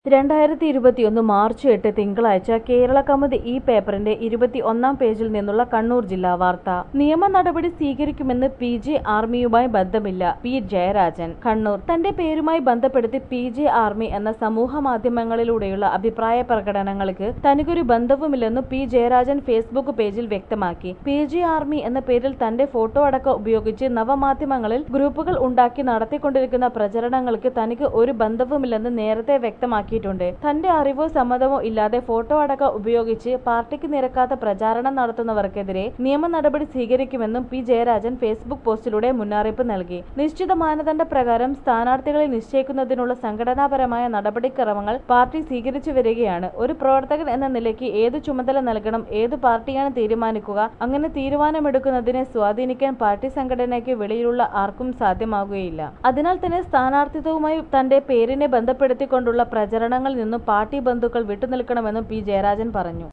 രണ്ടായിരത്തി ഇരുപത്തിയൊന്ന് മാർച്ച് എട്ട് തിങ്കളാഴ്ച കേരള കൗമുദി ഈ പേപ്പറിന്റെ ഇരുപത്തി ഒന്നാം പേജിൽ നിന്നുള്ള കണ്ണൂർ ജില്ലാ വാർത്ത നിയമ നടപടി സ്വീകരിക്കുമെന്ന് പി ജെ ആർമിയുമായി ബന്ധമില്ല പി ജയരാജൻ കണ്ണൂർ തന്റെ പേരുമായി ബന്ധപ്പെടുത്തി പി ജെ ആർമി എന്ന സമൂഹ മാധ്യമങ്ങളിലൂടെയുള്ള അഭിപ്രായ പ്രകടനങ്ങൾക്ക് തനിക്കൊരു ബന്ധവുമില്ലെന്ന് പി ജയരാജൻ ഫേസ്ബുക്ക് പേജിൽ വ്യക്തമാക്കി പി ജെ ആർമി എന്ന പേരിൽ തന്റെ ഫോട്ടോ അടക്കം ഉപയോഗിച്ച് നവമാധ്യമങ്ങളിൽ ഗ്രൂപ്പുകൾ ഉണ്ടാക്കി നടത്തിക്കൊണ്ടിരിക്കുന്ന പ്രചരണങ്ങൾക്ക് തനിക്ക് ഒരു ബന്ധവുമില്ലെന്ന് നേരത്തെ വ്യക്തമാക്കിയിട്ടുണ്ട് തന്റെ അറിവോ സമ്മതമോ ഇല്ലാതെ ഫോട്ടോ അടക്കം ഉപയോഗിച്ച് പാർട്ടിക്ക് നിരക്കാത്ത പ്രചാരണം നടത്തുന്നവർക്കെതിരെ നിയമ നടപടി സ്വീകരിക്കുമെന്നും പി ജയരാജൻ ഫേസ്ബുക്ക് പോസ്റ്റിലൂടെ മുന്നറിയിപ്പ് നൽകി നിശ്ചിത മാനദണ്ഡ പ്രകാരം സ്ഥാനാർത്ഥികളെ നിശ്ചയിക്കുന്നതിനുള്ള സംഘടനാപരമായ നടപടിക്രമങ്ങൾ പാർട്ടി സ്വീകരിച്ചു വരികയാണ് ഒരു പ്രവർത്തകൻ എന്ന നിലയ്ക്ക് ഏത് ചുമതല നൽകണം ഏത് പാർട്ടിയാണ് തീരുമാനിക്കുക അങ്ങനെ തീരുമാനമെടുക്കുന്നതിനെ സ്വാധീനിക്കാൻ പാർട്ടി സംഘടനയ്ക്ക് വെളിയിലുള്ള ആർക്കും സാധ്യമാകുകയില്ല അതിനാൽ തന്നെ സ്ഥാനാർത്ഥിത്വവുമായി തന്റെ പേരിനെ ബന്ധപ്പെടുത്തിക്കൊണ്ടുള്ള പ്രചരണങ്ങളിൽ നിന്നും പാർട്ടി ബന്ധുക്കൾ വിട്ടുനിൽക്കണമെന്നും പി ജയരാജൻ പറഞ്ഞു